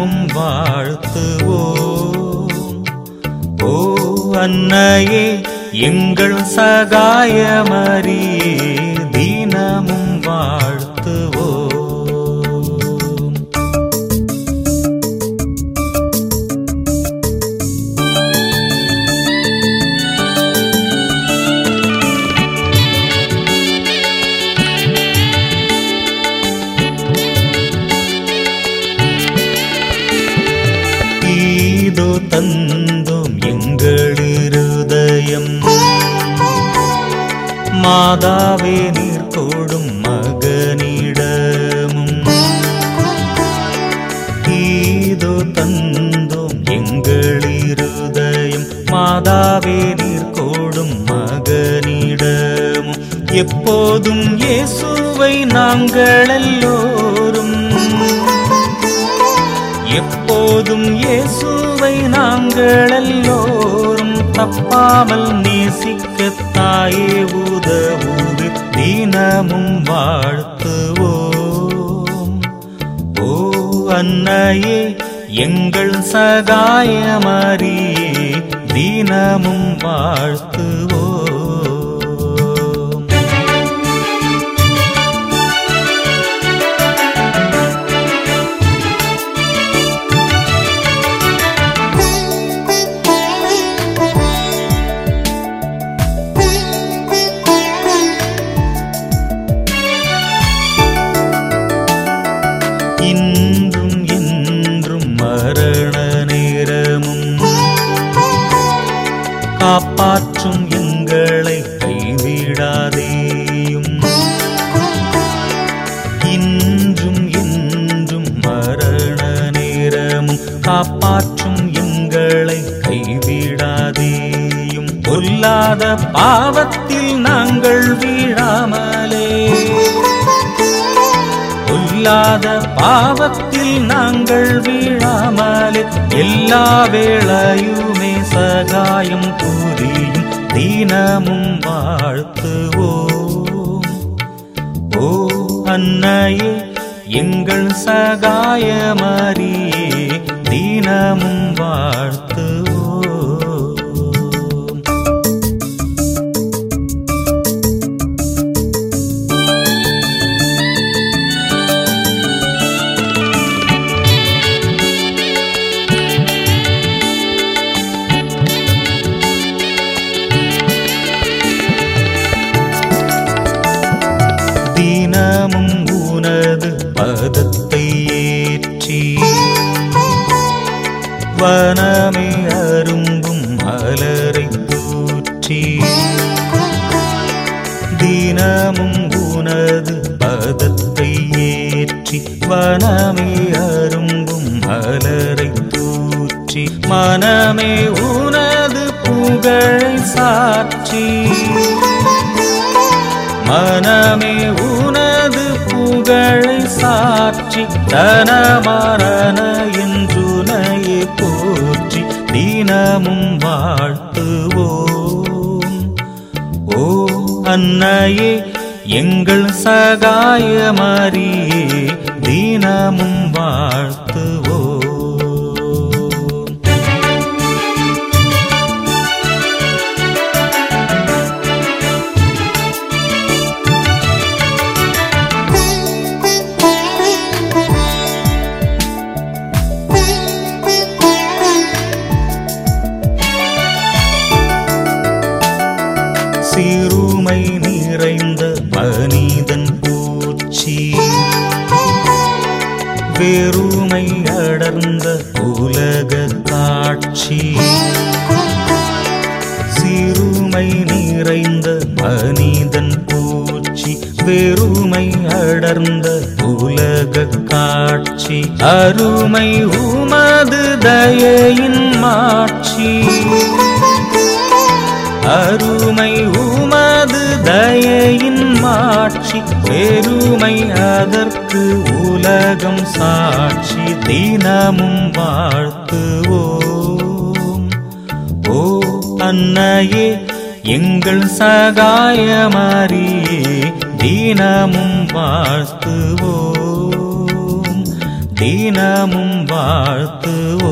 தினமும் வாழ்த்துவோம் ஓ அன்னையே எங்கள் சகாயமரியே தினமும் வாழ்த்துவோம் ஈதோ தந்தோம் எங்கள் இருதயம் மாதாவே நீர் கொடும் மகனிடமும் ஈதோ தந்தோம் எங்கள் இருதயம் மாதாவே நீர் கொடும் மகனிடமும் எப்போதும் இயேசுவை நாங்கள் எல்லோரும் எப்போதும் இயேசுவை நாங்கள் எல்லோரும் தப்பாமல் நேசிக்க தாயே உதவுது தினமும் வாழ்த்துவோம் ஓ அன்னையே எங்கள் சகாயமரியே தினமும் வாழ்த்துவோம் இன்றும் என்றும் மரண நேரமும் காப்பாற்றும் எங்களை கைவிடாதேயும் இன்றும் என்றும் மரண நேரமும் காப்பாற்றும் எங்களை கைவிடாதேயும் பொல்லாத பாவத்தில் நாங்கள் வீழாமலே பொல்லாத பாவத்தில் நாங்கள் வீழாமலே எல்லா வேளையுமே சகாயம் புரியும் தினமும் வாழ்த்துவோம் ஓ அன்னையே எங்கள் சகாயமரியே தினமும் வாழ்த்துவோம் தினமும் உனது பதத்தை ஏற்றி வனமே அரும்பும் மலரை தூற்றி தினமும் உனது பதத்தை ஏற்றி வனமே அரும்பும் மலரை தூற்றி மனமே உனது புகழை சாற்றி மனமே உனது புகழை சாற்றி தனமரண என்றுனையே போற்றி தினமும் வாழ்த்துவோம் ஓ அன்னையே எங்கள் சகாயமரியே தினமும் வாழ்த்துவோம் சிறுமை நிறைந்த மனிதன் பூச்சி வெறுமை அடர்ந்த உலக காட்சி சிறுமை நிறைந்த மனிதன் பூச்சி வெறுமை அடர்ந்த உலக காட்சி அருமை உமது தயையின் மாட்சி அருமை உமது தயையின் மாட்சி பெருமை அதற்கு உலகம் சாட்சி தினமும் வாழ்த்துவோம் ஓ அன்னையே எங்கள் சகாயமரியே தினமும் வாழ்த்துவோம் தினமும் வாழ்த்துவோம்